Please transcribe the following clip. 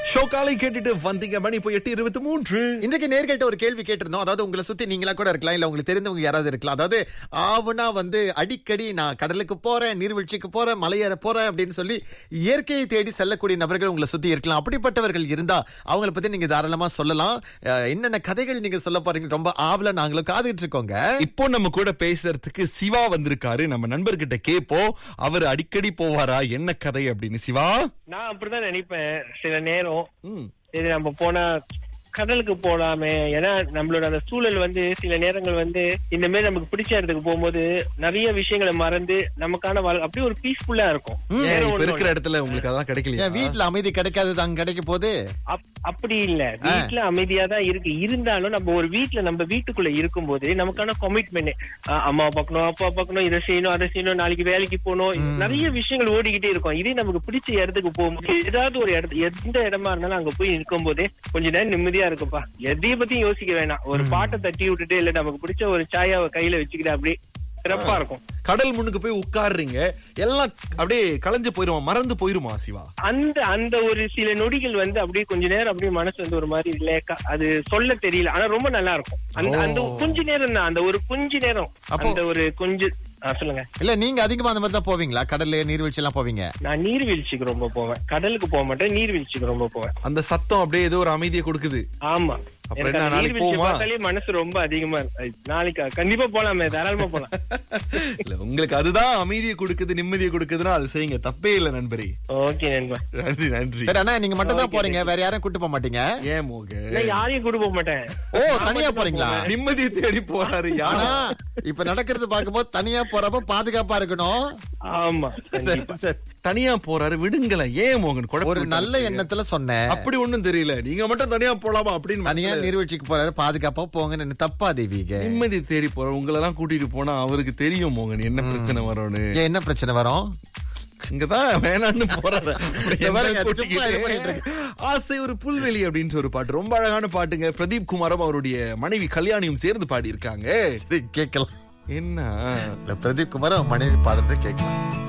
ஷோக்காலை கேட்டுட்டு வந்தீங்க மணி இப்போ எட்டு இருபத்தி மூன்று இன்றைக்கு நேர்கள்ட்ட ஒரு கேள்வி கேட்டிருந்தோம் அதாவது உங்களை சுத்தி நீங்களா கூட இருக்கலாம் இல்ல உங்களுக்கு தெரிந்தவங்க யாராவது இருக்கலாம் அதாவது ஆவுனா வந்து அடிக்கடி நான் கடலுக்கு போறேன் நீர்வீழ்ச்சிக்கு போறேன் மலையேற போறேன் அப்படின்னு சொல்லி இயற்கையை தேடி செல்லக்கூடிய நபர்கள் உங்களை சுத்தி இருக்கலாம் அப்படிப்பட்டவர்கள் இருந்தா அவங்கள பத்தி நீங்க தாராளமா சொல்லலாம் அஹ், என்னென்ன கதைகள் நீங்க சொல்ல போறீங்க ரொம்ப ஆவல நாங்களும் காத்துட்டு இருக்கோங்க இப்போ நம்ம கூட பேசுறதுக்கு சிவா வந்திருக்காரு நம்ம நண்பர்கிட்ட கேப்போம் அவர் அடிக்கடி போவாரா என்ன கதை அப்படின்னு சிவா நான் அப்படிதான் நினைப்பேன் சில நேரம் ம். சரி நம்ம போனா கடலுக்கு போலாமே ஏன்னா நம்மளோட அந்த சூழல் வந்து சில நேரங்கள் வந்து இந்த மாதிரி நமக்கு பிடிச்ச இடத்துக்கு போகும்போது நிறைய விஷயங்களை மறந்து நமக்கான வாழ்- அப்படியே ஒரு பீஸ்ஃபுல்லா இருக்கும் ஏன் வேற இப்ப ஒண்ணும் இருக்கிற இல்ல. இடத்துல உங்களுக்கு அதான் கிடைக்கலையா என் வீட்டுல அமைதி கிடைக்காதது அங்க கிடைக்க போது அப்- அப்படி இல்ல வீட்டுல அமைதியா தான் இருக்கு இருந்தாலும் நம்ம ஒரு வீட்டுல நம்ம வீட்டுக்குள்ள இருக்கும்போது நமக்கான கமிட்மெண்ட் அம்மா பார்க்கணும் அப்பா பார்க்கணும் இதை செய்யணும் அதை செய்யணும் நாளைக்கு வேலைக்கு போகணும் நிறைய விஷயங்கள் ஓடிக்கிட்டே இருக்கும் இதே நமக்கு பிடிச்ச இடத்துக்கு போகும்போது ஏதாவது ஒரு இடத்து எந்த இடமா இருந்தாலும் அங்க போய் இருக்கும் போதே கொஞ்ச நேரம் நிம்மதியா இருக்குப்பா எதையும் பத்தியும் யோசிக்க வேணாம் ஒரு பாட்டை தட்டி விட்டுட்டு இல்ல நமக்கு பிடிச்ச ஒரு சாயாவை கையில வச்சுக்கிட்டு அப்படியே சிறப்பா இருக்கும் கடல் முன்னுக்கு போய் உட்கார்றீங்க எல்லாம் அப்படியே கலைஞ்சு போயிருமா மறந்து போயிருமா சிவா அந்த அந்த ஒரு சில நொடிகள் வந்து அப்படியே கொஞ்ச நேரம் அப்படியே மனசு வந்து ஒரு மாதிரி லேக்கா அது சொல்ல தெரியல ஆனா ரொம்ப நல்லா இருக்கும் அந்த அந்த கொஞ்ச நேரம் தான் அந்த ஒரு கொஞ்ச நேரம் அப்போ- அந்த ஒரு கொஞ்ச ஆ, சொல்லுங்க இல்ல நீங்க அதிகமா அந்த மாதிரி தான் போவீங்களா கடல்ல நீர்வீழ்ச்சி எல்லாம் போவீங்க நான் நீர்வீழ்ச்சிக்கு ரொம்ப போவேன் கடலுக்கு போக மாட்டேன் நீர்வீழ்ச்சிக்கு ரொம்ப போவேன் அந்த சத்தம் அப்படியே ஏதோ ஒரு அமைதியை கொடுக்குது ஆமா அப்புறம் எனக்கு என்ன, அந்த நாளைக்கு நீர்வீழ்ச்சி போவோமா? பார்த்தாலே மனசு ரொம்ப அதிகமா இருக்கு நாளைக்கு கண்டிப்பா போலாமே தாராளமா போலாம் இல்ல உங்களுக்கு அதுதான் அமைதியை கொடுக்குது நிம்மதியை கொடுக்குதுன்னா அது செய்யுங்க தப்பே இல்ல நண்பரே ஓகே நண்பா நன்றி நன்றி சரி அண்ணா நீங்க மட்டும் தான் போறீங்க வேற யாரும் கூட்டு போக மாட்டீங்க ஏன் மோக நான் யாரையும் கூட்டு போக மாட்டேன் ஓ தனியா போறீங்களா நிம்மதியை தேடி போறாரு ஆனா யாரா இப்ப நடக்கிறது பார்க்கும்போது தனியா போறப்ப பாதுகாப்பா இருக்கணும் ஆமா சரி, கண்டிப்பா சரி. தனியா போறாரு விடுங்களேன் ஏன் மோகன் குழப்பம் ஒரு நல்ல விட்டாரு? எண்ணத்துல சொன்னேன் அப்படி ஒண்ணும் தெரியல நீங்க மட்டும் தனியா போலாமா அப்படின்னு தனியா மனசுல நீர்வீழ்ச்சிக்கு போறாரு பாதுகாப்பா போங்கன்னு என்ன தப்பா தேவிக நிம்மதி தேடி போற உங்களை எல்லாம் கூட்டிட்டு போனா அவருக்கு தெரியும் மோகன் என்ன பிரச்சனை வரும்னு ஏன் என்ன பிரச்சனை வரும் இங்கதான் வேணான்னு போறாரு அப்படி இங்க பாருங்க, என்ன சும்மா இது பண்ணிட்டு கூட்டிக்கிட்டு ஆசை ஒரு புல்வெளி அப்படின்ற ஒரு பாட்டு ரொம்ப அழகான பாட்டுங்க பிரதீப் குமாரும் அவருடைய மனைவி கல்யாணியும் சேர்ந்து பாடி இருக்காங்க சரி கேட்கலாம் என்ன இல்ல பிரதீப் குமார் மனைவி பாடுறது கேட்கலாம்